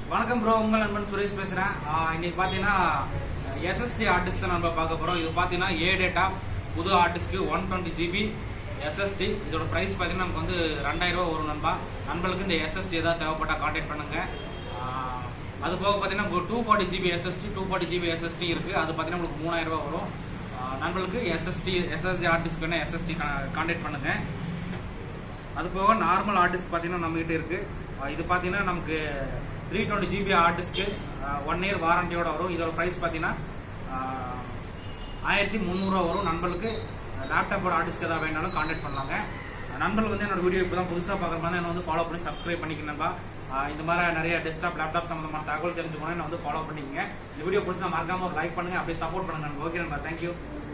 வணக்கம் ப்ரோ உங்கள் நண்பன் சுரேஷ் பேசுறேன் ஆஹ் இன்னைக்கு பார்த்தீங்கன்னா எஸ்எஸ்டி ஆர்டிஸ்ட் தான் நம்ம பார்க்க போறோம் இது பார்த்தீங்கன்னா ஏ டேட்டா புது ஆர்டிஸ்ட்க்கு ஒன் டுவெண்ட்டி ஜிபி எஸ்எஸ்டி இதோட ப்ரைஸ் பார்த்தீங்கன்னா நமக்கு வந்து ரெண்டாயிரம் ரூபா வரும் நண்பா நண்பர்களுக்கு இந்த எஸ்எஸ்டி ஏதாவது தேவைப்பட்டா கான்டாக்ட் பண்ணுங்க ஆஹ் அது போக பார்த்தீங்கன்னா two forty GB SSD two forty GB SSD இருக்கு அது பார்த்தீங்கன்னா உங்களுக்கு மூணாயிரம் ரூபா வரும் ஆஹ் நண்பர்களுக்கு எஸ்எஸ்டி எஸ்எஸ்டி ஆர்டிஸ்ட் வேணா எஸ்எஸ்டி கான்டாக்ட் பண்ணுங்க அது போக நார்மல் ஆர்டிஸ்ட் பார்த்தீங்கன்னா நம்மகிட்ட இருக்கு அஹ் இது பார்த்தீங்கன்னா நமக்கு த்ரீ டுவெண்ட்டி ஜிபி ஆர்டிஸ்க்கு ஒன் இயர் வாரண்டியோட வரும் இதோட ப்ரைஸ் பார்த்தீங்கன்னா அஹ், ஆயிரத்தி முந்நூறுரூவா வரும் நண்பர்களுக்கு லேப்டாப்போட ஆர்டிஸ்க்கு ஏதாவது வேணாலும் கான்டாக்ட் பண்ணலாங்க நண்பர்கள் வந்து என்னோட வீடியோ இப்போ தான் புதுசாக பார்க்குற மாதிரி என்ன வந்து ஃபாலோ பண்ணி சப்ஸ்கிரைப் பண்ணிக்கணும்பா அஹ் இந்த மாதிரி நிறைய டெஸ்க்டாப் லேப்டாப் சம்மந்தமான தகவல் தெரிஞ்சுக்கணும் என்ன வந்து ஃபாலோ பண்ணிக்கங்க இந்த வீடியோ பிடிச்சா மறக்காம ஒரு லைக் பண்ணுங்க அப்படியே சப்போர்ட் பண்ணுங்க ஓகே நண்பா தேங்க்யூ